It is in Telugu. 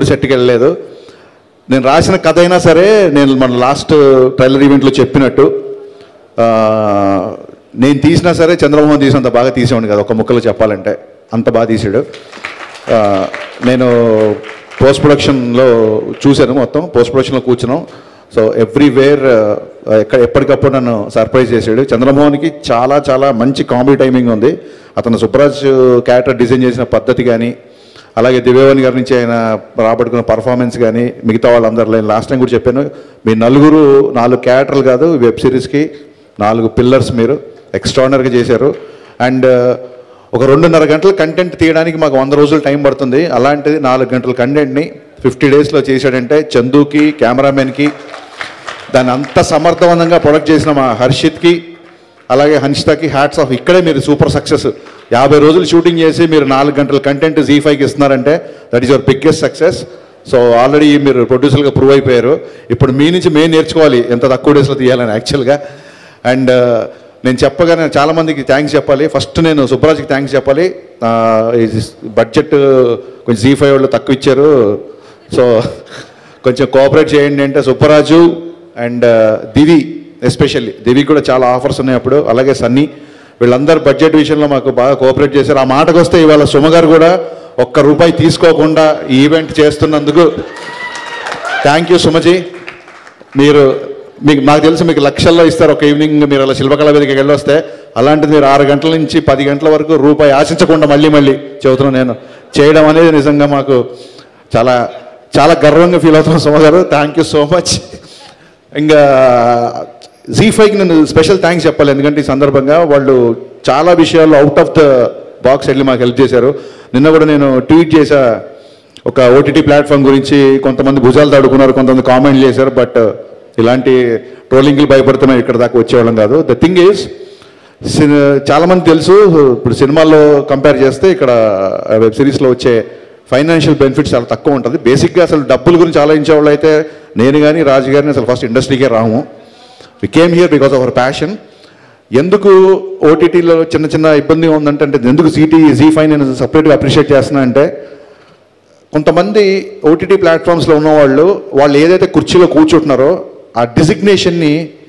ఎప్పుడు సెట్కి వెళ్ళలేదు నేను రాసిన కథ అయినా సరే నేను మన లాస్ట్ ట్రైలర్ ఈవెంట్లో చెప్పినట్టు ఆ, నేను తీసినా సరే చంద్రమోహన్ తీసినంత బాగా తీసేవాడిని కదా ఒక ముక్కలో చెప్పాలంటే అంత బాగా తీసాడు ఆ, నేను పోస్ట్ ప్రొడక్షన్లో చూశాను మొత్తం పోస్ట్ ప్రొడక్షన్లో కూర్చున్నాం సో ఎవ్రీవేర్ ఎక్కడ ఎప్పటికప్పుడు నన్ను సర్ప్రైజ్ చేశాడు చంద్రమోహన్కి చాలా చాలా మంచి కామెడీ టైమింగ్ ఉంది అతను సుబ్రాజ్ క్యారెక్టర్ డిజైన్ చేసిన పద్ధతి కానీ అలాగే దివ్యవాణి గారి నుంచి ఆయన రాబట్టుకున్న పర్ఫార్మెన్స్ కానీ మిగతా వాళ్ళందరూ నేను లాస్ట్ టైం కూడా చెప్పాను మీ నలుగురు నాలుగు క్యారెక్టర్లు కాదు వెబ్ సిరీస్కి నాలుగు పిల్లర్స్ మీరు ఎక్స్ట్రాడినరీగా చేశారు అండ్ ఒక రెండున్నర గంటల కంటెంట్ తీయడానికి మాకు వంద రోజులు టైం పడుతుంది అలాంటిది నాలుగు గంటల కంటెంట్ని ఫిఫ్టీ డేస్లో చేశాడంటే చందుకి కెమెరామెన్కి దాన్ని అంత సమర్థవంతంగా ప్రొడక్ట్ చేసిన మా హర్షిత్కి అలాగే హన్షితకి హ్యాట్స్ ఆఫ్ ఇక్కడే మీరు సూపర్ సక్సెస్ యాభై రోజులు షూటింగ్ చేసి మీరు నాలుగు గంటల కంటెంట్ జీ ఫైవ్కి ఇస్తున్నారంటే that is your biggest success so already మీరు ప్రొడ్యూసర్గా ప్రూవ్ అయిపోయారు ఇప్పుడు మీ నుంచి మేము నేర్చుకోవాలి ఎంత తక్కువ డేస్లో తీయాలని యాక్చువల్గా అండ్ నేను చెప్పగానే చాలా మందికి థ్యాంక్స్ చెప్పాలి ఫస్ట్ నేను సుబ్బరాజ్కి థ్యాంక్స్ చెప్పాలి బడ్జెట్ కొంచెం జీ ఫైవ్ వాళ్ళు తక్కువ ఇచ్చారు సో కొంచెం కోఆపరేట్ చేయండి అంటే సుబ్బరాజు అండ్ దివి ఎస్పెషల్లీ దివి కూడా చాలా ఆఫర్స్ ఉన్నాయి అప్పుడు అలాగే సన్నీ వీళ్ళందరూ బడ్జెట్ విషయంలో మాకు బాగా కోఆపరేట్ చేశారు ఆ మాటకు వస్తే ఇవాళ సుమ గారు కూడా ఒక్క రూపాయి తీసుకోకుండా ఈ ఈవెంట్ చేస్తున్నందుకు థ్యాంక్ యూ సుమజీ మీరు మీకు నాకు తెలుసు మీకు లక్షల్లో ఇస్తారు ఒక ఈవినింగ్ మీరు అలా శిల్పకళ వేదికకి వెళ్ళొస్తే అలాంటిది మీరు ఆరు గంటల నుంచి పది గంటల వరకు రూపాయి ఆశించకుండా మళ్ళీ మళ్ళీ చెబుతున్నాను నేను చేయడం అనేది నిజంగా మాకు చాలా చాలా గర్వంగా ఫీల్ అవుతున్నాం Suma garu thank you so much ఇంకా జీ ఫైవ్కి నేను స్పెషల్ థ్యాంక్స్ చెప్పాలి ఎందుకంటే ఈ సందర్భంగా వాళ్ళు చాలా విషయాల్లో అవుట్ ఆఫ్ ద బాక్స్ వెళ్ళి మాకు హెల్ప్ చేశారు నిన్న కూడా నేను ట్వీట్ చేశా ఒక ఓటీటీ ప్లాట్ఫామ్ గురించి కొంతమంది భుజాలు తడుకున్నారు కొంతమంది కామెంట్ చేశారు బట్ ఇలాంటి ట్రోలింగ్లు భయపడుతున్నాం ఇక్కడ దాకా వచ్చేవాళ్ళం కాదు ద థింగ్ ఈజ్ చాలా మంది తెలుసు ఇప్పుడు సినిమాల్లో కంపేర్ చేస్తే ఇక్కడ వెబ్ సిరీస్లో వచ్చే ఫైనాన్షియల్ బెనిఫిట్స్ చాలా తక్కువ ఉంటుంది బేసిక్గా అసలు డబ్బుల గురించి ఆలోచించే వాళ్ళు అయితే నేను కానీ రాజు గారిని అసలు ఫస్ట్ ఇండస్ట్రీకే Ramu we came here because of our passion ఎందుకు ఓటీటీలో చిన్న చిన్న ఇబ్బంది ఉందంటే అంటే ఎందుకు సిటీ జీ ఫైవ్ నేను సపరేట్గా అప్రిషియేట్ చేస్తున్నా అంటే కొంతమంది ఓటీటీ ప్లాట్ఫామ్స్లో ఉన్నవాళ్ళు వాళ్ళు ఏదైతే కుర్చీలో కూర్చుంటున్నారో ఆ డిజిగ్నేషన్ని